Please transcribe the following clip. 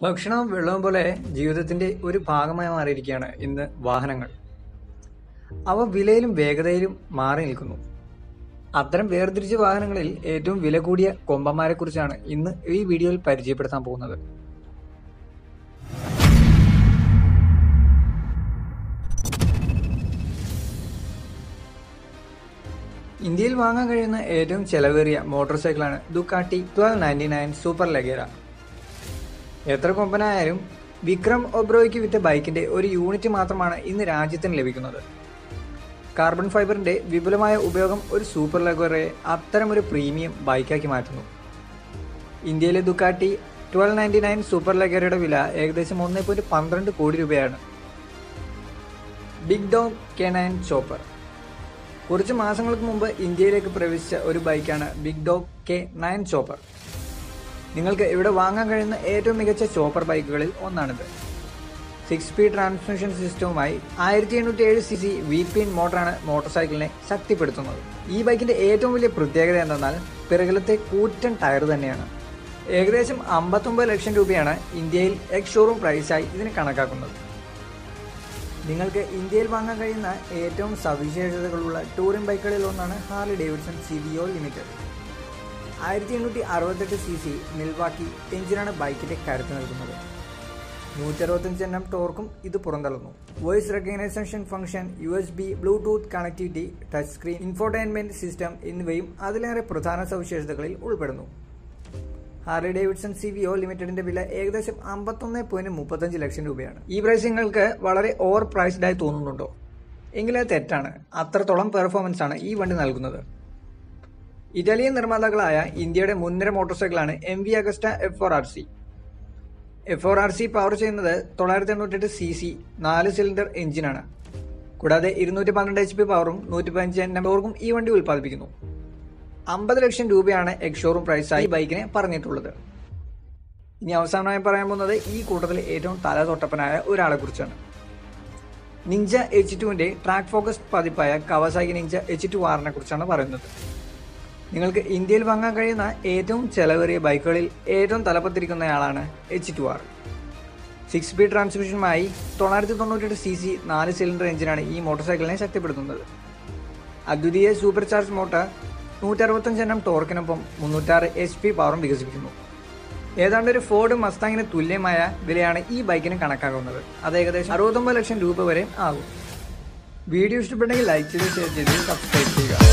ഭക്ഷണവും വെള്ളവും പോലെ ജീവിതത്തിന്റെ ഒരു ഭാഗമായി മാറിയിരിക്കുകയാണ് ഇന്ന് വാഹനങ്ങൾ അവ വിലയിലും വേഗതയിലും മാറി നിൽക്കുന്നു അത്തരം വേർതിരിച്ച വാഹനങ്ങളിൽ ഏറ്റവും വില കൂടിയ കൊമ്പന്മാരെ കുറിച്ചാണ് ഇന്ന് ഈ വീഡിയോയിൽ പരിചയപ്പെടുത്താൻ പോകുന്നത് ഇന്ത്യയിൽ വാങ്ങാൻ കഴിയുന്ന ഏറ്റവും ചെലവേറിയ മോട്ടോർ സൈക്കിളാണ് Ducati twelve ninety nine super Leggera എത്ര കൊമ്പനായാലും വിക്രം ഒബ്രോയ്ക്ക് വിറ്റ ബൈക്കിന്റെ ഒരു യൂണിറ്റ് മാത്രമാണ് ഇന്ന് രാജ്യത്തിന് ലഭിക്കുന്നത് കാർബൺ ഫൈബറിന്റെ വിപുലമായ ഉപയോഗം ഒരു സൂപ്പർ ലഗോറയെ അത്തരമൊരു പ്രീമിയം ബൈക്കാക്കി മാറ്റുന്നു ഇന്ത്യയിലെ Ducati twelve ninety nine super ലഗേറയുടെ വില ഏകദേശം ഒന്നേ പോയിന്റ് പന്ത്രണ്ട് കോടി രൂപയാണ് big dog K nine chopper കുറച്ച് മാസങ്ങൾക്ക് മുമ്പ് ഇന്ത്യയിലേക്ക് പ്രവേശിച്ച ഒരു ബൈക്കാണ് big dog K nine chopper നിങ്ങൾക്ക് ഇവിടെ വാങ്ങാൻ കഴിയുന്ന ഏറ്റവും മികച്ച ചോപ്പർ ബൈക്കുകളിൽ ഒന്നാണിത് സിക്സ് സ്പീഡ് ട്രാൻസ്മിഷൻ സിസ്റ്റവുമായി ആയിരത്തി എണ്ണൂറ്റി ഏഴ് സി സി വി പിൻ മോട്ടറാണ് മോട്ടോർ സൈക്കിളിനെ ശക്തിപ്പെടുത്തുന്നത് ഈ ബൈക്കിന്റെ ഏറ്റവും വലിയ പ്രത്യേകത എന്തെന്നാൽ പിറകിലത്തെ കൂറ്റൻ ടയർ തന്നെയാണ് ഏകദേശം അമ്പത്തൊമ്പത് ലക്ഷം രൂപയാണ് ഇന്ത്യയിൽ എക്സ് ഷോറൂം പ്രൈസായി ഇതിന് കണക്കാക്കുന്നത് നിങ്ങൾക്ക് ഇന്ത്യയിൽ വാങ്ങാൻ കഴിയുന്ന ഏറ്റവും സവിശേഷതകളുള്ള ടൂറിംഗ് ബൈക്കുകളിൽ ഒന്നാണ് Harley Davidson C V O limited ആയിരത്തി എണ്ണൂറ്റി അറുപത്തെട്ട് സി സി മിൽവാക്കി എഞ്ചിനാണ് ബൈക്കിന്റെ കരുത്ത് നൽകുന്നത് നൂറ്റി അറുപത്തഞ്ച് എണ്ണം ടോർക്കും ഇത് പുറന്തള്ളുന്നു voice recognition function U S B Bluetooth connectivity touch screen infotainment system എന്നിവയും അതിലേറെ പ്രധാന സവിശേഷതകളിൽ ഉൾപ്പെടുന്നു Harley Davidson C V O ലിമിറ്റഡിന്റെ വില ഏകദേശം അമ്പത്തൊന്ന് പോയിന്റ് മുപ്പത്തഞ്ച് ലക്ഷം രൂപയാണ് ഈ പ്രൈസ് നിങ്ങൾക്ക് വളരെ ഓവർ പ്രൈസ്ഡ് ആയി തോന്നുന്നുണ്ടോ എങ്കിലത് തെറ്റാണ് അത്രത്തോളം പെർഫോമൻസ് ആണ് ഈ വണ്ടി നൽകുന്നത് ഇറ്റാലിയൻ നിർമ്മാതാക്കളായ ഇന്ത്യയുടെ മുൻനിര മോട്ടോർ സൈക്കിളാണ് M V Agusta F four R C F four R C power ചെയ്യുന്നത് തൊള്ളായിരത്തി തൊണ്ണൂറ്റെട്ട് സി സി നാല് സിലിണ്ടർ എഞ്ചിനാണ് കൂടാതെ ഇരുന്നൂറ്റി പന്ത്രണ്ട് എച്ച് പി പവറും നൂറ്റി പതിനഞ്ച് എൻ ടോർക്കും ഈ വണ്ടി ഉൽപ്പാദിപ്പിക്കുന്നു അമ്പത് ലക്ഷം രൂപയാണ് എക്സ്ഷോറൂം പ്രൈസായി ബൈക്കിന് പറഞ്ഞിട്ടുള്ളത് ഇനി അവസാനമായി പറയാൻ പോകുന്നത് ഈ കൂട്ടത്തിൽ ഏറ്റവും തല തൊട്ടപ്പനായ ഒരാളെ കുറിച്ചാണ് നിഞ്ച എച്ച് ടുവിന്റെ ട്രാക്ക് ഫോക്കസ് പതിപ്പായ കവാസാക്കി നിഞ്ച എച്ച് ടു ആറിനെ കുറിച്ചാണ് പറയുന്നത് നിങ്ങൾക്ക് ഇന്ത്യയിൽ വാങ്ങാൻ കഴിയുന്ന ഏറ്റവും ചെലവേറിയ ബൈക്കുകളിൽ ഏറ്റവും തലപ്പത്തിരിക്കുന്നയാളാണ് H two R six speed ട്രാൻസ്മിഷനുമായി തൊള്ളായിരത്തി തൊണ്ണൂറ്റെട്ട് സി സി നാല് സിലിണ്ടർ എഞ്ചിനാണ് ഈ മോട്ടോർ സൈക്കിളിനെ ശക്തിപ്പെടുത്തുന്നത് അദ്വിതീയ സൂപ്പർ ചാർജ് മോട്ടോർ നൂറ്ററുപത്തഞ്ച് എണ്ണം ടോർക്കിനൊപ്പം മുന്നൂറ്റാറ് എച്ച് പി പവറും വികസിപ്പിക്കുന്നു ഏതാണ്ട് ഒരു ഫോർഡ് മസ്താങ്ങിന് തുല്യമായ വിലയാണ് ഈ ബൈക്കിന് കണക്കാക്കുന്നത് അത് ഏകദേശം അറുപത്തൊമ്പത് ലക്ഷം രൂപ വരെ ആകും വീഡിയോ ഇഷ്ടപ്പെട്ടെങ്കിൽ ലൈക്ക് ചെയ്ത് ഷെയർ ചെയ്ത് സബ്സ്ക്രൈബ് ചെയ്യുക